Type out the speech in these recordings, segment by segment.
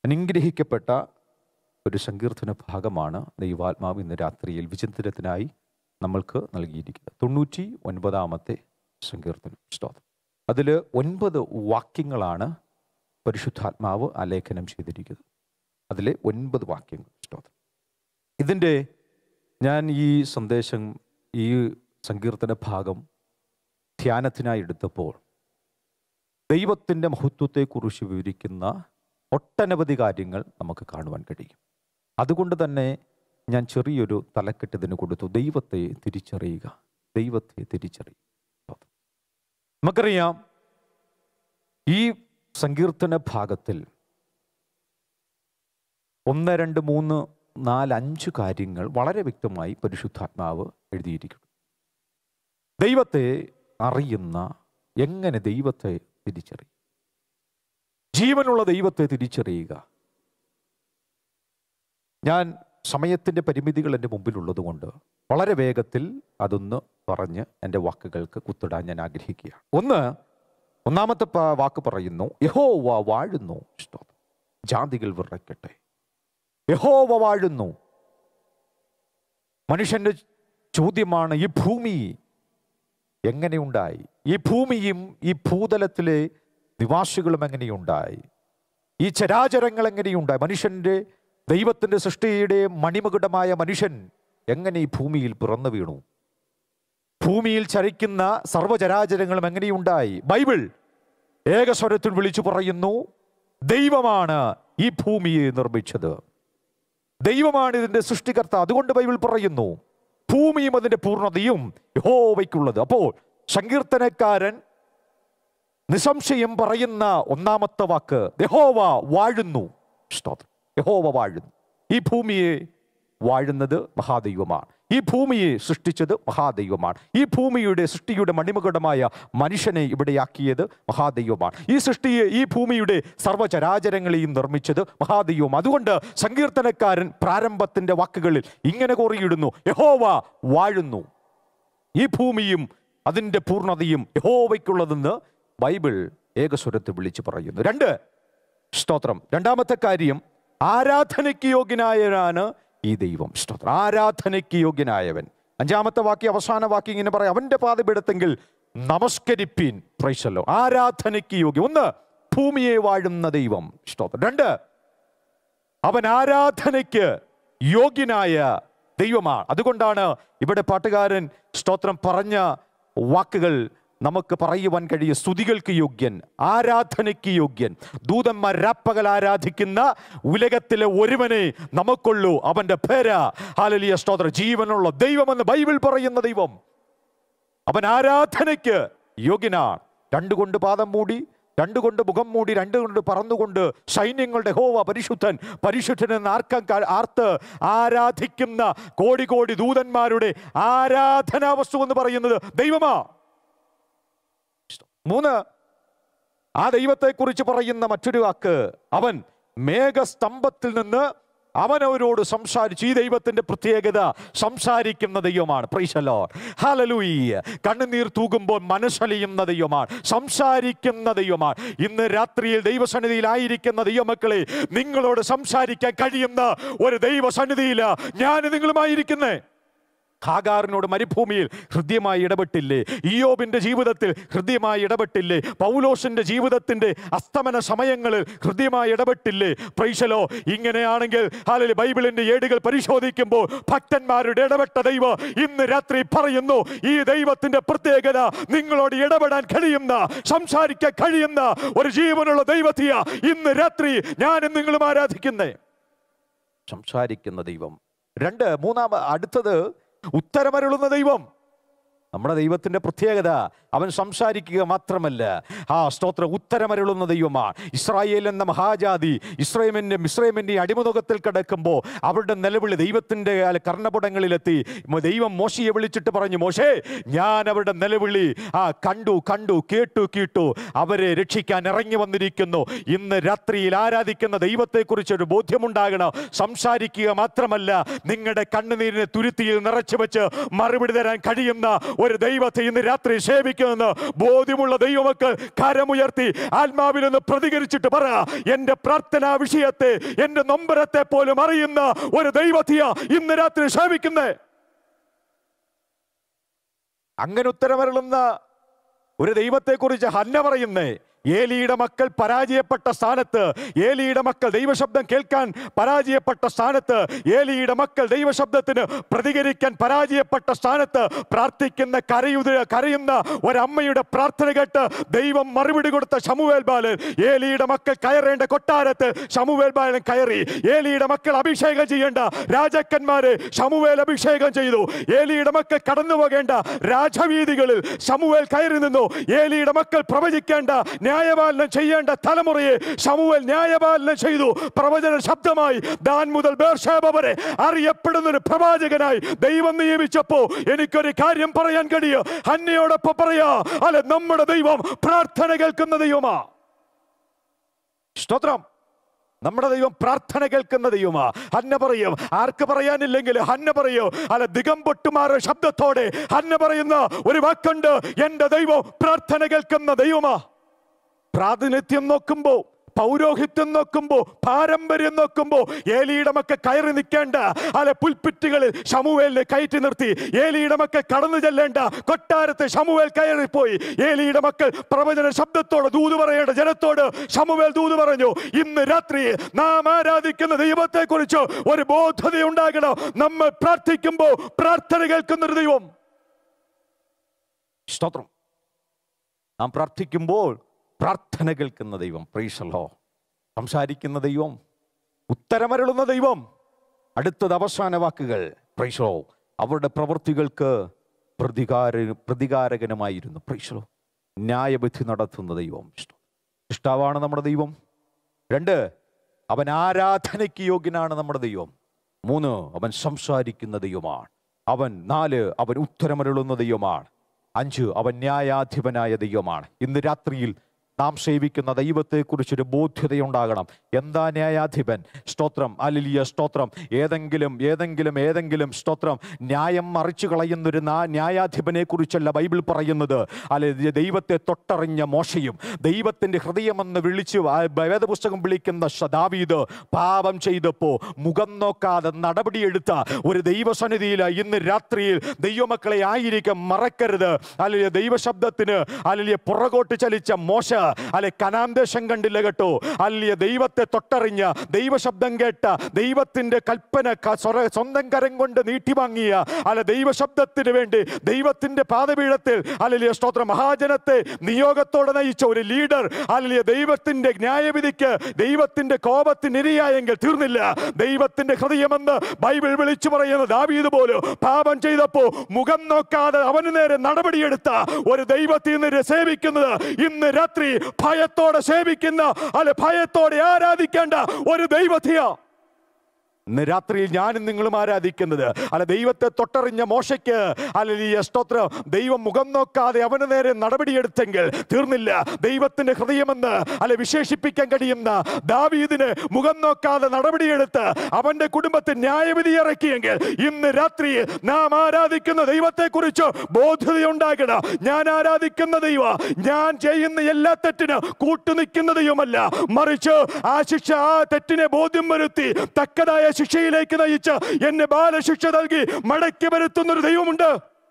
അനുഗ്രഹിക്കപ്പെട്ട ഒരു സങ്കീർത്തന ഭാഗമാണ് ദൈവാത്മാവ് ഇന്ന് രാത്രിയിൽ വിചിന്തനത്തിനായി നമ്മൾക്ക് നൽകിയിരിക്കുന്നത് തൊണ്ണൂറ്റി ഒൻപതാമത്തെ സങ്കീർത്തനം സ്തോത്രം അതിൽ ഒൻപത് വാക്യങ്ങളാണ് പരിശുദ്ധാത്മാവ് ആലേഖനം ചെയ്തിരിക്കുന്നത് അതിലെ ഒൻപത് വാക്യങ്ങൾ സ്തോത്രം ഇതിൻ്റെ ഞാൻ ഈ സന്ദേശം ഈ സങ്കീർത്തന ഭാഗം ധ്യാനത്തിനായി എടുത്തപ്പോൾ ദൈവത്തിൻ്റെ മഹത്വത്തെക്കുറിച്ച് വിവരിക്കുന്ന ഒട്ടനവധി കാര്യങ്ങൾ നമുക്ക് കാണുവാൻ കഴിയും അതുകൊണ്ട് തന്നെ ഞാൻ ചെറിയൊരു തലക്കെട്ട് ഇതിന് കൊടുത്തു ദൈവത്തെ തിരിച്ചറിയുക ദൈവത്തെ തിരിച്ചറിയുക നമുക്കറിയാം ഈ സങ്കീർത്തന ഭാഗത്തിൽ ഒന്ന് രണ്ട് മൂന്ന് നാല് അഞ്ച് കാര്യങ്ങൾ വളരെ വ്യക്തമായി പരിശുദ്ധാത്മാവ് എഴുതിയിരിക്കുന്നു ദൈവത്തെ അറിയുന്ന എങ്ങനെ ദൈവത്തെ തിരിച്ചറിയും ജീവനുള്ള ദൈവത്തെ തിരിച്ചറിയുക ഞാൻ സമയത്തിൻ്റെ പരിമിതികൾ എൻ്റെ മുമ്പിലുള്ളത് കൊണ്ട് വളരെ വേഗത്തിൽ അതൊന്ന് പറഞ്ഞ് എൻ്റെ വാക്കുകൾക്ക് കുത്തിടാൻ ഞാൻ ആഗ്രഹിക്കുക ഒന്ന് ഒന്നാമത്തെ പ- വാക്ക് പറയുന്നു യഹോവ വാഴുന്നു സ്തോത്രം. ജാതികൾ വിറയ്ക്കട്ടെ യഹോവ വാഴുന്നു മനുഷ്യന്റെ ചോദ്യമാണ് ഈ ഭൂമി എങ്ങനെയുണ്ടായി ഈ ഭൂമിയും ഈ ഭൂതലത്തിലെ നിവാസികളും എങ്ങനെയുണ്ടായി ഈ ചരാചരങ്ങൾ എങ്ങനെയുണ്ടായി മനുഷ്യന്റെ ദൈവത്തിന്റെ സൃഷ്ടിയുടെ മണിമകുടമായ മനുഷ്യൻ എങ്ങനെ ഈ ഭൂമിയിൽ പിറന്നു വീണു ഭൂമിയിൽ ചരിക്കുന്ന സർവചരാചരങ്ങളും എങ്ങനെയുണ്ടായി ബൈബിൾ ഏകസ്വരത്തിൽ വിളിച്ചു പറയുന്നു ദൈവമാണ് ഈ ഭൂമിയെ നിർമ്മിച്ചത് ദൈവമാണ് ഇതിന്റെ സൃഷ്ടികർത്ത അതുകൊണ്ട് ബൈബിൾ പറയുന്നു ഭൂമിയും അതിന്റെ പൂർണ്ണതയും യഹോവയ്ക്കുള്ളത് അപ്പോൾ സങ്കീർത്തനക്കാരൻ നിസംശയം പറയുന്ന ഒന്നാമത്തെ വാക്ക് യഹോവ വാഴുന്നു സ്തോത്രം യഹോവ വാഴുന്നു ഈ ഭൂമിയെ വാഴുന്നത് മഹാദൈവമാണ് ഈ ഭൂമിയെ സൃഷ്ടിച്ചത് മഹാദൈവമാണ് ഈ ഭൂമിയുടെ സൃഷ്ടിയുടെ മണിമകുടമായ മനുഷ്യനെ ഇവിടെയാക്കിയത് മഹാദൈവമാണ് ഈ സൃഷ്ടിയെ ഈ ഭൂമിയുടെ സർവ്വചരാചരങ്ങളെയും നിർമ്മിച്ചത് മഹാദൈവം അതുകൊണ്ട് സങ്കീർത്തനക്കാരൻ പ്രാരംഭത്തിന്റെ വാക്കുകളിൽ ഇങ്ങനെ കോറിയിടുന്നു യഹോവ വാഴുന്നു ഈ ഭൂമിയും അതിൻ്റെ പൂർണ്ണതയും യഹോവയ്ക്കുള്ളതെന്ന് ബൈബിൾ ഏകസ്വരത്തിൽ വിളിച്ചു പറയുന്നു രണ്ട് സ്തോത്രം രണ്ടാമത്തെ കാര്യം ആരാധനയ്ക്ക് യോഗ്യനായവനാണ് ഈ ദൈവം സ്തോത്രം ആരാധനയ്ക്ക് യോഗ്യനായവൻ അഞ്ചാമത്തെ വാക്യം അവസാന വാക്യം ഇങ്ങനെ പറയാം അവന്റെ പാതപീഠത്തെങ്കിൽ നമസ്കരിപ്പീൻ പ്രൈസല്ലോ ആരാധനയ്ക്ക് യോഗ്യം ഒന്ന് ഭൂമിയെ വാഴുന്ന ദൈവം സ്തോത്രം രണ്ട് അവൻ ആരാധനയ്ക്ക് യോഗ്യനായ ദൈവമാണ് അതുകൊണ്ടാണ് ഇവിടെ പാട്ടുകാരൻ സ്തോത്രം പറഞ്ഞ വാക്കുകൾ നമുക്ക് പറയുവാൻ കഴിയും സ്തുതികൾക്ക് യോഗ്യൻ ആരാധനയ്ക്ക് യോഗ്യൻ ദൂതന്മാർ രാപ്പകൽ ആരാധിക്കുന്ന ഉലകത്തിലെ ഒരുവനെ നമുക്കുള്ളൂ അവന്റെ പേര് ഹാലലിയ സ്തോത്ര ജീവനുള്ള ദൈവമെന്ന് ബൈബിൾ പറയുന്ന ദൈവം അവൻ ആരാധനയ്ക്ക് യോഗ്യനാണ് രണ്ടുകൊണ്ട് പാദം മൂടി രണ്ടുകൊണ്ട് മുഖം മൂടി രണ്ടുകൊണ്ട് പറന്നുകൊണ്ട് സൈന്യങ്ങളുടെ ഹോവ പരിശുദ്ധൻ പരിശുദ്ധൻ എന്ന് ആർക്കം കാ- ആർത്ത് ആരാധിക്കുന്ന കോടി കോടി ദൂതന്മാരുടെ ആരാധനാ വസ്തു എന്ന് പറയുന്നത് ദൈവമാ മൂന്ന് ആ ദൈവത്തെക്കുറിച്ച് പറയുന്ന മറ്റൊരു വാക്ക് അവൻ മേഘസ്തംഭത്തിൽ നിന്ന് അവൻ അവരോട് സംസാരിച്ചു ഈ ദൈവത്തിന്റെ പ്രത്യേകത സംസാരിക്കുന്ന ദൈവമാണ് പ്രൈശലോ ഹലലൂയ്യ കണ്ണുനീർ തൂകുമ്പോൾ മനസ്സലിയുന്ന ദൈവമാണ് സംസാരിക്കുന്ന ദൈവമാണ് ഇന്ന് രാത്രിയിൽ ദൈവസന്നിധിയിലായിരിക്കുന്ന ദൈവമക്കളെ നിങ്ങളോട് സംസാരിക്കാൻ കഴിയുന്ന ഒരു ദൈവസന്നിധിയില ഞാൻ നിങ്ങളുമായിരിക്കുന്നേ ഹാഗാറിനോട് മരുഭൂമിയിൽ ഹൃദ്യമായി ഇടപെട്ടില്ലേ ഇയോബിന്റെ ജീവിതത്തിൽ ഹൃദ്യമായി ഇടപെട്ടില്ലേ പൗലോസിന്റെ ജീവിതത്തിന്റെ അസ്തമന സമയങ്ങളിൽ ഹൃദ്യമായി ഇടപെട്ടില്ലേ പ്രൈശലോ ഇങ്ങനെയാണെങ്കിൽ ഹാലലി ബൈബിളിന്റെ ഏടുകൾ പരിശോധിക്കുമ്പോൾ ഭക്തന്മാരുടെ ഇടപെട്ട ദൈവം ഇന്ന് രാത്രി പറയുന്നു ഈ ദൈവത്തിന്റെ പ്രത്യേകത നിങ്ങളോട് ഇടപെടാൻ കഴിയുന്ന സംസാരിക്കാൻ കഴിയുന്ന ഒരു ജീവനുള്ള ദൈവത്തെയാ ഇന്ന് രാത്രി ഞാനും നിങ്ങളും ആരാധിക്കുന്നേ സംസാരിക്കുന്ന ദൈവം രണ്ട് മൂന്നാമ അടുത്തത് ഉത്തരമരുളുന്ന ദൈവം നമ്മുടെ ദൈവത്തിന്റെ പ്രത്യേകത അവൻ സംസാരിക്കുക മാത്രമല്ല ആ സ്തോത്ര ഉത്തരമരുളുന്ന ദൈവമാണ് ഇസ്രായേൽ എന്ന മഹാജാതി ഇസ്രൈമിന്റെ മിശ്രൈമിന്റെ അടിമുഖത്തിൽ കിടക്കുമ്പോൾ അവരുടെ നിലവിളി ദൈവത്തിന്റെ ആ കർണപുടങ്ങളിലെത്തി മ- ദൈവം മോശയെ വിളിച്ചിട്ട് പറഞ്ഞു മോശേ ഞാൻ അവരുടെ നിലവിളി ആ കണ്ടു കണ്ടു കേട്ടു കേട്ടു അവരെ രക്ഷിക്കാൻ ഇറങ്ങി വന്നിരിക്കുന്നു ഇന്ന് രാത്രിയിൽ ആരാധിക്കുന്ന ദൈവത്തെക്കുറിച്ച് ഒരു ബോധ്യമുണ്ടാകണം സംസാരിക്കുക മാത്രമല്ല നിങ്ങളുടെ കണ്ണുനീരിനെ തുരുത്തിയിൽ നിറച്ചു വെച്ച് മറുപടി തരാൻ കഴിയുന്ന ഒരു ദൈവത്തെ ഇന്ന് രാത്രി സേവിക്കുമെന്ന് ബോധ്യമുള്ള ദൈവമക്കൾ കരമുയർത്തി ആത്മാവിൽ നിന്ന് പ്രതികരിച്ചിട്ട് പറ എന്റെ പ്രാർത്ഥനാ വിഷയത്തെ എന്റെ നൊമ്പരത്തെ പോലും അറിയുന്ന ഒരു ദൈവത്തെയാ ഇന്ന് രാത്രി സേവിക്കുന്നേ അങ്ങനെ ഉത്തരവരുളുന്ന ഒരു ദൈവത്തെക്കുറിച്ച് ഹന്ന പറയുന്നേ ഏലിയുടെ മക്കൾ പരാജയപ്പെട്ട സ്ഥാനത്ത് ഏലിയുടെ മക്കൾ ദൈവശബ്ദം കേൾക്കാൻ പരാജയപ്പെട്ട സ്ഥാനത്ത് ഏലിയുടെ മക്കൾ ദൈവശബ്ദത്തിന് പ്രതികരിക്കാൻ പരാജയപ്പെട്ട സ്ഥാനത്ത് പ്രാർത്ഥിക്കുന്ന കരയുത കരയുന്ന ഒരമ്മയുടെ പ്രാർത്ഥന കേട്ട് ദൈവം മറുപടി കൊടുത്ത ശമുവേൽ ബാലൻ ഏലിയുടെ മക്കൾ കയറേണ്ട കൊട്ടാരത്ത് ശമുവേൽ ബാലൻ കയറി ഏലിയുടെ മക്കൾ അഭിഷേകം ചെയ്യേണ്ട രാജാക്കന്മാരെ ശമുവേൽ അഭിഷേകം ചെയ്തു ഏലിയുടെ മക്കൾ കടന്നു പോകേണ്ട രാജവീതികളിൽ ശമുവേൽ കയറി നിന്നു ഏലിയുടെ മക്കൾ പ്രവചിക്കേണ്ട ന്യായപാലനം ചെയ്യേണ്ട തലമുറയെ ശമുവേൽ ന്യായപാലനം ചെയ്തു പ്രവചന ശബ്ദമായി ദാൻ മുതൽ ബേർഷേബ വരെ അറിയപ്പെടുന്ന ഒരു പ്രവാചകനായി ദൈവം നിയമിച്ചപ്പോ എനിക്കൊരു കാര്യം പറയാൻ കഴിയോ ഹന്നയോടൊപ്പം പറയാ അല്ലെ നമ്മുടെ ദൈവം പ്രാർത്ഥന കേൾക്കുന്ന ദൈവമാ സ്തോത്രം നമ്മുടെ ദൈവം പ്രാർത്ഥന കേൾക്കുന്ന ദൈവമാ ഹന്ന പറയും ആർക്ക് പറയാനില്ലെങ്കിൽ ഹന്ന പറയൂ അല്ല ദിഗംപൊട്ടുമാരുടെ ശബ്ദത്തോടെ ഹന്ന പറയുന്ന ഒരു വാക്കുണ്ട് എന്റെ ദൈവം പ്രാർത്ഥന കേൾക്കുന്ന ദൈവമാ പ്രാതിനിധ്യം നോക്കുമ്പോ പൗരോഹിത്യം നോക്കുമ്പോ പാരമ്പര്യം നോക്കുമ്പോ ഏലിയുടെ മക്കൾ കയറി നിൽക്കേണ്ട അല്ല പുൽപ്പിറ്റുകളിൽ ശമുവേലിനെ കയറ്റി നിർത്തി ഏലിയുടെ മക്കൾ കടന്നു ചെല്ലേണ്ട കൊട്ടാരത്തെ ശമുവേൽ കയറിപ്പോയി ഏലിയുടെ മക്കൾ പ്രവചന ശബ്ദത്തോട് ദൂത് പറയേണ്ട ജനത്തോട് ശമുവേൽ ദൂത് പറഞ്ഞു ഇന്ന് രാത്രി നാം ആരാധിക്കുന്ന ദൈവത്തെ കുറിച്ച് ഒരു ബോധത ഉണ്ടാകണം നമ്മൾ പ്രാർത്ഥിക്കുമ്പോ പ്രാർത്ഥന കേൾക്കുന്ന ഒരു ദൈവം സ്തോത്രം നാം പ്രാർത്ഥിക്കുമ്പോൾ പ്രാർത്ഥന കേൾക്കുന്ന ദൈവം പ്രീഷലോ സംസാരിക്കുന്ന ദൈവം ഉത്തരമരുളുന്ന ദൈവം അടുത്തത് അവസാന വാക്കുകൾ പ്രീഷലോ അവരുടെ പ്രവൃത്തികൾക്ക് പ്രതികാര പ്രതികാരകനുമായിരുന്നു പ്രീഷലോ ന്യായബുദ്ധി നടത്തുന്ന ദൈവം ഇഷ്ടാവാണ് നമ്മുടെ ദൈവം രണ്ട് അവൻ ആരാധനയ്ക്ക് യോഗ്യനാണ് നമ്മുടെ ദൈവം മൂന്ന് അവൻ സംസാരിക്കുന്ന ദൈവമാണ് അവൻ നാല് അവൻ ഉത്തരമരുളുന്ന ദൈവമാണ് അഞ്ച് അവൻ ന്യായാധിപനായ ദൈവമാണ് ഇന്ന് രാത്രിയിൽ നാം സേവിക്കുന്ന ദൈവത്തെക്കുറിച്ചൊരു ബോധ്യതയുണ്ടാകണം എന്താ ന്യായാധിപൻ സ്തോത്രം അലിലിയ സ്തോത്രം ഏതെങ്കിലും ഏതെങ്കിലും ഏതെങ്കിലും സ്തോത്രം ന്യായം മറിച്ചു കളയുന്നൊരു നാ- ന്യായാധിപനെ കുറിച്ചല്ല ബൈബിൾ പറയുന്നത് അല്ലെ ദൈവത്തെ തൊട്ടറിഞ്ഞ മോശയും ദൈവത്തിന്റെ ഹൃദയമെന്ന് വിളിച്ച് ആ വേദപുസ്തകം വിളിക്കുന്ന ശ- ദാവീദ് പാപം ചെയ്തപ്പോ മുഖം നോക്കാതെ നടപടിയെടുത്ത ഒരു ദൈവസന്നിധിയിൽ ഇന്ന് രാത്രിയിൽ ദൈവമക്കളെ ആയിരിക്കും മറക്കരുത് അല്ലെങ്കിൽ ദൈവശബ്ദത്തിന് അല്ലെങ്കിൽ പുറകോട്ട് ചലിച്ച മോശ അല്ലെ കനാന്തേശം കണ്ടില്ല കേട്ടോ അല്ലെങ്കിൽ ദൈവത്തെ തൊട്ടറിഞ്ഞ ദൈവശബ്ദം കേട്ട ദൈവത്തിന്റെ കൽപ്പന ക- സ്വര- സ്വന്തം കരം കൊണ്ട് നീട്ടി വാങ്ങിയ അല്ല ദൈവശബ്ദത്തിന് വേണ്ടി ദൈവത്തിന്റെ പാതപീഠത്തിൽ അല്ലെങ്കിൽ സ്തോത്ര മഹാജനത്തെ നിയോഗത്തോടെ നയിച്ച ഒരു ലീഡർ അല്ലെങ്കിൽ ദൈവത്തിന്റെ ന്യായവിധിക്ക് ദൈവത്തിന്റെ കോപത്തിന് ഇരയായെങ്കിൽ തീർന്നില്ല ദൈവത്തിന്റെ ഹൃദയമെന്ന് ബൈബിൾ വിളിച്ചു പറയുന്ന ദാവീദ് പോലും പാപം ചെയ്തപ്പോ മുഖം നോക്കാതെ അവന് നേരെ നടപടിയെടുത്ത ഒരു ദൈവത്തിൽ നിന്ന് സേവിക്കുന്നത് ഇന്ന് രാത്രി ഭയത്തോടെ സേവിക്കുന്ന അല്ലെ ഭയത്തോടെ ആരാധിക്കേണ്ട ഒരു ദൈവത്തെയാ ഇന്ന് രാത്രിയിൽ ഞാനും നിങ്ങളും ആരാധിക്കുന്നത് അല്ല ദൈവത്തെ തൊട്ടറിഞ്ഞ മോശയ്ക്ക് അല്ലെങ്കിൽ സ്തോത്രം ദൈവം മുഖം നോക്കാതെ അവന് നേരെ നടപടിയെടുത്തെങ്കിൽ തീർന്നില്ല ദൈവത്തിന്റെ ഹൃദയമെന്ന് അല്ലെ വിശേഷിപ്പിക്കാൻ കഴിയുന്ന ദാവീദിന് മുഖം നോക്കാതെ നടപടിയെടുത്ത് അവന്റെ കുടുംബത്തിൽ ന്യായവിധി ഇറക്കിയെങ്കിൽ ഇന്ന് രാത്രി നാം ആരാധിക്കുന്ന ദൈവത്തെക്കുറിച്ച് ബോധ്യതയുണ്ടാകണം ഞാൻ ആരാധിക്കുന്ന ദൈവ ഞാൻ ചെയ്യുന്ന എല്ലാ തെറ്റിന് കൂട്ടുനിൽക്കുന്ന ദൈവമല്ല മറിച്ച് ആ ശിക്ഷ ആ തെറ്റിനെ ബോധ്യം വരുത്തി തക്കതായ ശിക്ഷയിലേക്ക് നയിച്ച് എന്നെ ബാലശിക്ഷ നൽകി മടക്കി വരുത്തുന്ന ഒരു ദൈവമുണ്ട്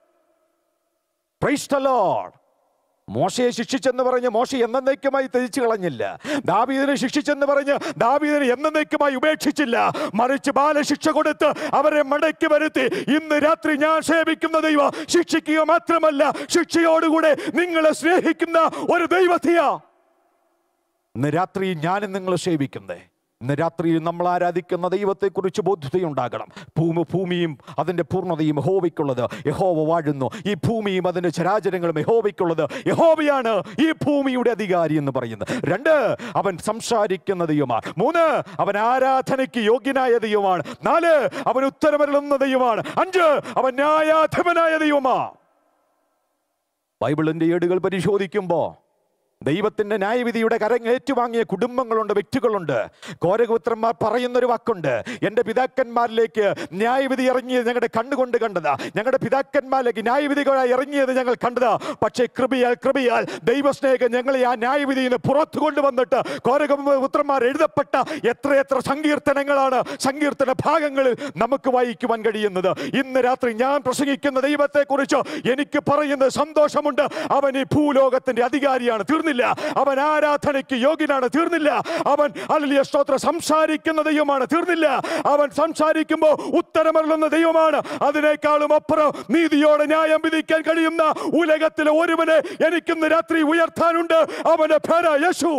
Praise the Lord. മോശയെ ശിക്ഷിച്ചെന്ന് പറഞ്ഞ് മോശ എന്നേക്കുമായി തിരിച്ചു കളഞ്ഞില്ല ദാവീദിനെ ശിക്ഷിച്ചെന്ന് പറഞ്ഞ് ദാവീദിനെ എന്നേക്കുമായി ഉപേക്ഷിച്ചില്ല മറിച്ച് ബാലശിക്ഷ കൊടുത്ത് അവരെ മടക്കി വരുത്തി ഇന്ന് രാത്രി ഞാൻ സേവിക്കുന്ന ദൈവം ശിക്ഷിക്കുക മാത്രമല്ല ശിക്ഷയോടുകൂടെ നിങ്ങളെ സ്നേഹിക്കുന്ന ഒരു ദൈവത്തെയാ ഇന്ന് രാത്രി ഞാനും നിങ്ങൾ സേവിക്കുന്നേ ഇന്ന് രാത്രിയിൽ നമ്മൾ ആരാധിക്കുന്ന ദൈവത്തെക്കുറിച്ച് ബോധ്യതയുണ്ടാകണം ഭൂമി ഭൂമിയും അതിൻ്റെ പൂർണ്ണതയും യഹോവയ്ക്കുള്ളത് യഹോവ വാഴുന്നു ഈ ഭൂമിയും അതിൻ്റെ ചരാചരങ്ങളും യഹോവയ്ക്കുള്ളത് യഹോവയാണ് ഈ ഭൂമിയുടെ അധികാരി എന്ന് പറയുന്നത് രണ്ട് അവൻ സംസാരിക്കുന്ന ദൈവമാണ് മൂന്ന് അവൻ ആരാധനയ്ക്ക് യോഗ്യനായ ദൈവമാണ് നാല് അവൻ ഉത്തരമരുളുന്ന ദൈവമാണ് അഞ്ച് അവൻ ന്യായാധിപനായ ദൈവമാണ് ബൈബിളിൻ്റെ ഏടുകൾ പരിശോധിക്കുമ്പോൾ ദൈവത്തിന്റെ ന്യായവിധിയുടെ കരങ്ങൾ ഏറ്റുവാങ്ങിയ കുടുംബങ്ങളുണ്ട് വ്യക്തികളുണ്ട് കോരഗോത്രന്മാർ പറയുന്നൊരു വാക്കുണ്ട് എൻ്റെ പിതാക്കന്മാരിലേക്ക് ന്യായവിധി ഇറങ്ങിയത് ഞങ്ങളുടെ കണ്ണുകൊണ്ട് കണ്ടതാ ഞങ്ങളുടെ പിതാക്കന്മാരിലേക്ക് ന്യായവിധികളായി ഇറങ്ങിയത് ഞങ്ങൾ കണ്ടതാ പക്ഷേ കൃപയാൽ കൃപയാൽ ദൈവസ്നേഹം ഞങ്ങളെ ആ ന്യായവിധിയിൽ നിന്ന് പുറത്തു കൊണ്ടുവന്നിട്ട് കോരഗോത്രന്മാർ എഴുതപ്പെട്ട എത്രയെത്ര സങ്കീർത്തനങ്ങളാണ് സങ്കീർത്തന ഭാഗങ്ങളിൽ നമുക്ക് വായിക്കുവാൻ കഴിയുന്നത് ഇന്ന് രാത്രി ഞാൻ പ്രസംഗിക്കുന്ന ദൈവത്തെക്കുറിച്ച് എനിക്ക് പറയുന്നത് സന്തോഷമുണ്ട് അവൻ ഈ ഭൂലോകത്തിന്റെ അധികാരിയാണ് തീർന്നില്ല അവൻ ആരാധനയ്ക്ക് യോഗ്യനാണ് തീർന്നില്ല അവൻ അല്ലിയ സ്തോത്ര സംസാരിക്കുന്ന ദൈവമാണ് തീർന്നില്ല അവൻ സംസാരിക്കുമ്പോൾ ഉത്തരമരുളുന്ന ദൈവമാണ് അതിനേക്കാളും അപ്പുറം നീതിയോടെ ന്യായം വിധിക്കാൻ കഴിയുന്ന ഉലകത്തിലെ ഒരുവനെ എനിക്കിന്ന് രാത്രി ഉയർത്താനുണ്ട് അവന്റെ പേര് യേശു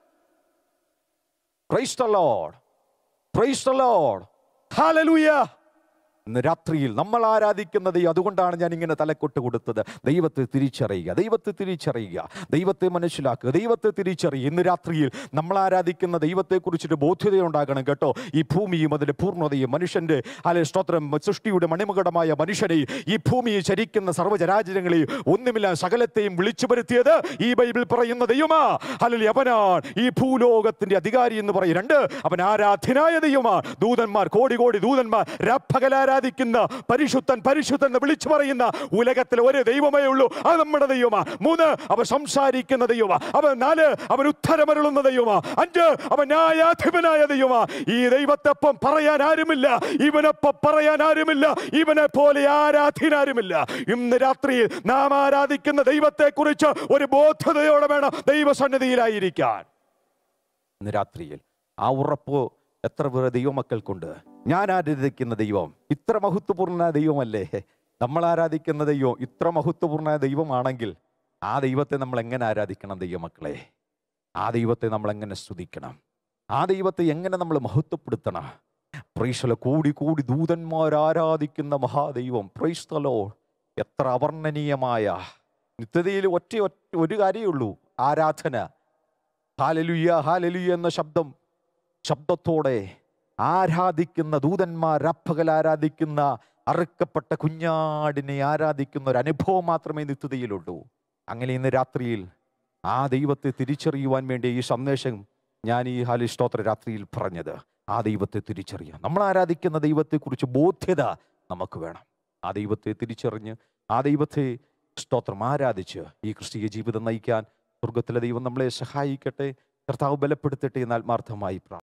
Praise the Lord. Praise the Lord. Hallelujah. ഇന്ന് രാത്രിയിൽ നമ്മൾ ആരാധിക്കുന്ന ദൈവം അതുകൊണ്ടാണ് ഞാൻ ഇങ്ങനെ തലക്കൊട്ട് കൊടുത്തത് ദൈവത്തെ തിരിച്ചറിയുക ദൈവത്തെ തിരിച്ചറിയുക ദൈവത്തെ മനസ്സിലാക്കുക ദൈവത്തെ തിരിച്ചറിയുക ഇന്ന് രാത്രിയിൽ നമ്മൾ ആരാധിക്കുന്ന ദൈവത്തെക്കുറിച്ചൊരു ബോധ്യതയുണ്ടാകണം കേട്ടോ ഈ ഭൂമിയും അതിൻ്റെ പൂർണ്ണതയും മനുഷ്യൻ്റെ അല്ലെ സ്തോത്രം സൃഷ്ടിയുടെ മണിമകുടമായ മനുഷ്യനെ ഈ ഭൂമിയിൽ ചരിക്കുന്ന സർവ്വചരാചരങ്ങളെയും ഒന്നുമില്ല സകലത്തെയും വിളിച്ചു വരുത്തിയത് ഈ ബൈബിൾ പറയുന്ന ദൈവമാ അല്ലെങ്കിൽ അവനാണ് ഈ ഭൂലോകത്തിന്റെ അധികാരി എന്ന് പറയും രണ്ട് അവൻ ആരാധ്യനായ ദൈവമാണ് ദൂതന്മാർ കോടി കോടി ദൂതന്മാർ രാപ്പകൽ ആരാധിക്കുന്ന പരിശുദ്ധൻ പരിശുദ്ധൻ എന്ന് വിളിച്ചു പറയുന്ന ഉലകത്തിൽ ഒരു ദൈവമേ ഉള്ളൂ അത് നമ്മുടെ ദൈവമാ മൂന്ന് അവൻ സംസാരിക്കുന്ന ദൈവമാ അവൻ നാല് അവൻ ഉത്തരമരുളുന്ന ദൈവമാ അഞ്ച് അവൻ ന്യായാധിപനായ ദൈവമാ ഈ ദൈവത്തെപ്പം പറയാൻ ആരുമില്ല ഇവനൊപ്പം പറയാൻ ആരുമില്ല ഇവനെ പോലെ ആരാധ്യനാരുമില്ല ഇന്ന് രാത്രിയിൽ നാം ആരാധിക്കുന്ന ദൈവത്തെക്കുറിച്ച് ഒരു ബോധതയോടെ വേണം ദൈവസന്നിധിയിലായിരിക്കാൻ ഇന്ന് രാത്രിയിൽ ആ ഉറപ്പ് എത്ര പേർ ദൈവമക്കൾക്കുണ്ട് ഞാൻ ആരാധിക്കുന്ന ദൈവം ഇത്ര മഹത്വപൂർണ്ണ ദൈവമല്ലേ നമ്മൾ ആരാധിക്കുന്ന ദൈവം ഇത്ര മഹത്വപൂർണ്ണ ദൈവമാണെങ്കിൽ ആ ദൈവത്തെ നമ്മൾ എങ്ങനെ ആരാധിക്കണം ദൈവമക്കളെ ആ ദൈവത്തെ നമ്മൾ എങ്ങനെ സ്തുതിക്കണം ആ ദൈവത്തെ എങ്ങനെ നമ്മൾ മഹത്വപ്പെടുത്തണം പ്രൈശല കൂടി കൂടി ദൂതന്മാർ ആരാധിക്കുന്ന മഹാദൈവം പ്രൈസ്തലോ എത്ര അവർണ്ണനീയമായ നിത്യതയിൽ ഒറ്റ ഒറ്റ ഒരു കാര്യമേ ഉള്ളൂ ആരാധന ഹാലലുയ്യ ഹാലലുയ്യ എന്ന ശബ്ദം ശബ്ദത്തോടെ ആരാധിക്കുന്ന ദൂതന്മാർ അപ്പകൽ ആരാധിക്കുന്ന അറുക്കപ്പെട്ട കുഞ്ഞാടിനെ ആരാധിക്കുന്ന ഒരു അനുഭവം മാത്രമേ നിത്യതയിലുള്ളൂ അങ്ങനെ ഇന്ന് രാത്രിയിൽ ആ ദൈവത്തെ തിരിച്ചറിയുവാൻ വേണ്ടി ഈ സന്ദേശം ഞാൻ ഈ ഹാലി സ്തോത്ര രാത്രിയിൽ പറഞ്ഞത് ആ ദൈവത്തെ തിരിച്ചറിയാം നമ്മൾ ആരാധിക്കുന്ന ദൈവത്തെക്കുറിച്ച് ബോധ്യത നമുക്ക് വേണം ആ ദൈവത്തെ തിരിച്ചറിഞ്ഞ് ആ ദൈവത്തെ സ്തോത്രം ആരാധിച്ച് ഈ ക്രിസ്തീയ ജീവിതം നയിക്കാൻ സ്വർഗത്തിലെ ദൈവം നമ്മളെ സഹായിക്കട്ടെ കർത്താവ് ബലപ്പെടുത്തട്ടെ എന്ന് ആത്മാർത്ഥമായി പ്രാർത്ഥിക്കുന്നു